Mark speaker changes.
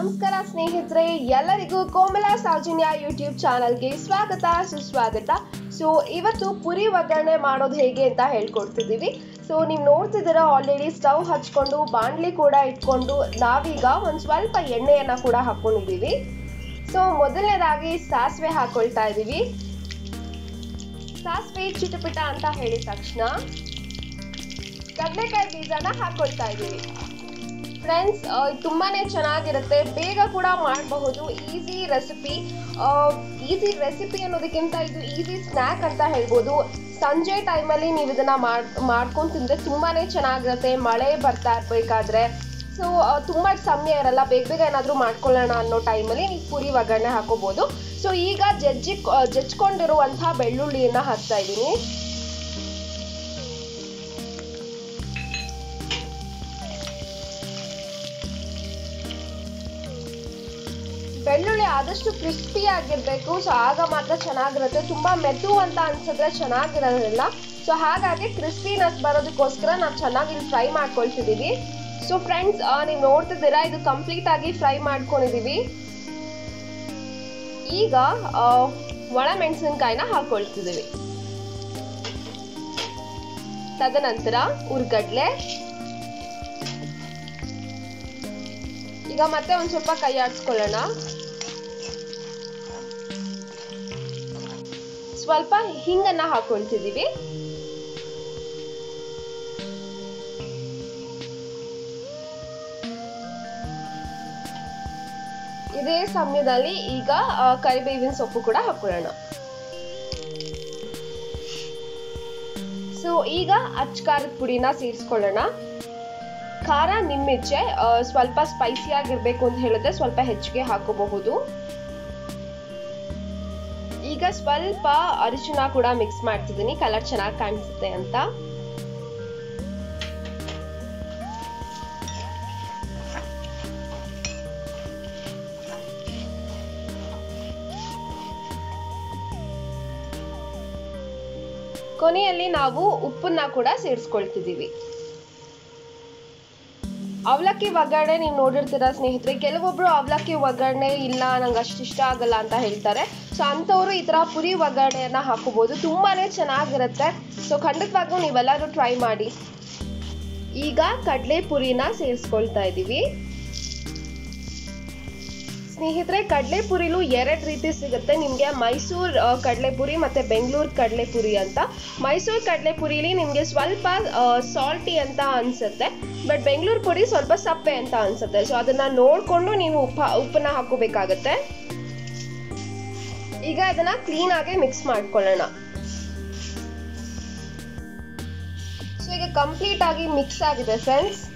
Speaker 1: ನಮಸ್ಕಾರ ಸ್ನೇಹಿತರೆ ಎಲ್ಲರಿಗೂ ಕೋಮಲ ಸೌಜನ್ಯ ಯೂಟ್ಯೂಬ್ ಚಾನಲ್ಗೆ ಸ್ವಾಗತ ಸುಸ್ವಾಗತ ಸೊ ಇವತ್ತು ಪುರಿ ಒಗ್ಗರಣೆ ಮಾಡೋದು ಹೇಗೆ ಅಂತ ಹೇಳ್ಕೊಡ್ತಿದ್ದೀವಿ ಸೊ ನೀವು ನೋಡ್ತಿದ್ದೀರಾ ಆಲ್ರೆಡಿ ಸ್ಟವ್ ಹಚ್ಕೊಂಡು ಬಾಣಲಿ ಕೂಡ ಇಟ್ಕೊಂಡು ನಾವೀಗ ಒಂದು ಸ್ವಲ್ಪ ಎಣ್ಣೆಯನ್ನು ಕೂಡ ಹಾಕ್ಕೊಂಡಿದ್ದೀವಿ ಸೊ ಮೊದಲನೇದಾಗಿ ಸಾಸಿವೆ ಹಾಕೊಳ್ತಾ ಇದ್ದೀವಿ ಸಾಸಿವೆ ಚಿಟಪಿಟ ಅಂತ ಹೇಳಿದ ತಕ್ಷಣ ಕಡಲೆಕಾಯಿ ಬೀಜನ ಹಾಕೊಳ್ತಾ ಇದ್ದೀವಿ ಫ್ರೆಂಡ್ಸ್ ತುಂಬಾನೇ ಚೆನ್ನಾಗಿರುತ್ತೆ ಬೇಗ ಕೂಡ ಮಾಡಬಹುದು ಈಸಿ ರೆಸಿಪಿ ಈಸಿ ರೆಸಿಪಿ ಅನ್ನೋದಕ್ಕಿಂತ ಇದು ಈಸಿ ಸ್ನ್ಯಾಕ್ ಅಂತ ಹೇಳ್ಬೋದು ಸಂಜೆ ಟೈಮಲ್ಲಿ ನೀವು ಇದನ್ನ ಮಾಡ್ ಮಾಡ್ಕೊಂಡು ತಿಂದರೆ ತುಂಬಾನೇ ಚೆನ್ನಾಗಿರುತ್ತೆ ಮಳೆ ಬರ್ತಾ ಇರಬೇಕಾದ್ರೆ ಸೊ ತುಂಬ ಸಮಯ ಇರಲ್ಲ ಬೇಗ ಬೇಗ ಏನಾದರೂ ಮಾಡ್ಕೊಳ್ಳೋಣ ಅನ್ನೋ ಟೈಮಲ್ಲಿ ನೀವು ಪುರಿ ಒಗ್ಗರಣೆ ಹಾಕೋಬೋದು ಸೊ ಈಗ ಜಜ್ಜಿ ಜಜ್ಕೊಂಡಿರುವಂಥ ಬೆಳ್ಳುಳ್ಳಿಯನ್ನು ಹಾಕ್ತಾ ಇದ್ದೀನಿ ಬೆಳ್ಳುಳ್ಳಿ ಆದಷ್ಟು ಕ್ರಿಸ್ಪಿ ಆಗಿರ್ಬೇಕು ಸೊ ಆಗ ಮಾತ್ರ ಚೆನ್ನಾಗಿರುತ್ತೆ ತುಂಬಾ ಮೆತು ಅಂತ ಅನ್ಸಿದ್ರೆ ಚೆನ್ನಾಗಿರೋದಿಲ್ಲ ಸೊ ಹಾಗಾಗಿ ಕ್ರಿಸ್ಪಿನೆಸ್ ಬರೋದಕ್ಕೋಸ್ಕರ ನಾವು ಚೆನ್ನಾಗಿ ಇಲ್ಲಿ ಫ್ರೈ ಮಾಡ್ಕೊಳ್ತಿದ್ದೀವಿ ಸೊ ಫ್ರೆಂಡ್ಸ್ ನೀವು ನೋಡ್ತಿದ್ದೀರಾ ಇದು ಕಂಪ್ಲೀಟ್ ಆಗಿ ಫ್ರೈ ಮಾಡ್ಕೊಂಡಿದೀವಿ ಈಗ ಒಣ ಮೆಣಸಿನಕಾಯಿನ ಹಾಕೊಳ್ತಿದ್ದೀವಿ ತದನಂತರ ಉರ್ಗಡ್ಲೆ ಈಗ ಮತ್ತೆ ಒಂದ್ ಸ್ವಲ್ಪ ಕೈ ಆಡಿಸ್ಕೊಳ್ಳೋಣ ಸ್ವಲ್ಪ ಹಿಂಗನ್ನ ಹಾಕೊಳ್ತಿದೀವಿ ಇದೇ ಸಮಯದಲ್ಲಿ ಈಗ ಕರಿಬೇವಿನ ಸೊಪ್ಪು ಕೂಡ ಹಾಕೊಳ್ಳೋಣ ಸೊ ಈಗ ಅಚ್ಕಾರದ ಪುಡಿನ ಸೇರಿಸ್ಕೊಳ್ಳೋಣ ಖಾರ ನಿಮ್ಮಿಚ್ಛೆ ಸ್ವಲ್ಪ ಸ್ಪೈಸಿ ಆಗಿರ್ಬೇಕು ಅಂತ ಹೇಳಿದ್ರೆ ಸ್ವಲ್ಪ ಹೆಚ್ಚಿಗೆ ಹಾಕೋಬಹುದು ಈಗ ಸ್ವಲ್ಪ ಅರಿಶಿನ ಕೂಡ ಮಿಕ್ಸ್ ಮಾಡ್ತಿದ್ದೀನಿ ಕಲರ್ ಚೆನ್ನಾಗಿ ಕಾಣಿಸುತ್ತೆ ಅಂತ ಕೊನೆಯಲ್ಲಿ ನಾವು ಉಪ್ಪನ್ನ ಕೂಡ ಸೇರಿಸ್ಕೊಳ್ತಿದ್ದೀವಿ ಅವಲಕ್ಕಿ ಒಗ್ಗರಣೆ ನೀವು ನೋಡಿರ್ತೀರ ಸ್ನೇಹಿತರೆ ಕೆಲವೊಬ್ರು ಅವಲಕ್ಕಿ ಒಗ್ಗರಣೆ ಇಲ್ಲ ನಂಗೆ ಅಷ್ಟು ಇಷ್ಟ ಆಗಲ್ಲ ಅಂತ ಹೇಳ್ತಾರೆ ಸೊ ಅಂಥವ್ರು ಈ ಥರ ಪುರಿ ಒಗ್ಗರಣೆಯನ್ನು ಹಾಕೋಬೋದು ತುಂಬಾ ಚೆನ್ನಾಗಿರುತ್ತೆ ಸೊ ಖಂಡಿತವಾಗ್ಲೂ ನೀವೆಲ್ಲರೂ ಟ್ರೈ ಮಾಡಿ ಈಗ ಕಡಲೆ ಪುರಿನ ಸೇರಿಸ್ಕೊಳ್ತಾ ಇದ್ದೀವಿ ಸ್ನೇಹಿತರೆ ಕಡಲೆಪುರಿಲು ಎರಡು ರೀತಿ ಸಿಗುತ್ತೆ ನಿಮಗೆ ಮೈಸೂರು ಕಡಲೆಪುರಿ ಮತ್ತು ಬೆಂಗಳೂರು ಕಡಲೆಪುರಿ ಅಂತ ಮೈಸೂರು ಕಡಲೆಪುರಿಲಿ ನಿಮಗೆ ಸ್ವಲ್ಪ ಸಾಲ್ಟಿ ಅಂತ ಅನಿಸುತ್ತೆ ಬಟ್ ಬೆಂಗಳೂರು ಪುರಿ ಸ್ವಲ್ಪ ಸಪ್ಪೆ ಅಂತ ಅನಿಸುತ್ತೆ ಸೊ ಅದನ್ನು ನೋಡಿಕೊಂಡು ನೀವು ಉಪ್ಪ ಉಪ್ಪನ್ನ ಹಾಕೋಬೇಕಾಗತ್ತೆ ಈಗ ಅದನ್ನು ಕ್ಲೀನಾಗಿ ಮಿಕ್ಸ್ ಮಾಡ್ಕೊಳ್ಳೋಣ ಸೊ ಈಗ ಕಂಪ್ಲೀಟ್ ಆಗಿ ಮಿಕ್ಸ್ ಆಗಿದೆ ಫ್ರೆಂಡ್ಸ್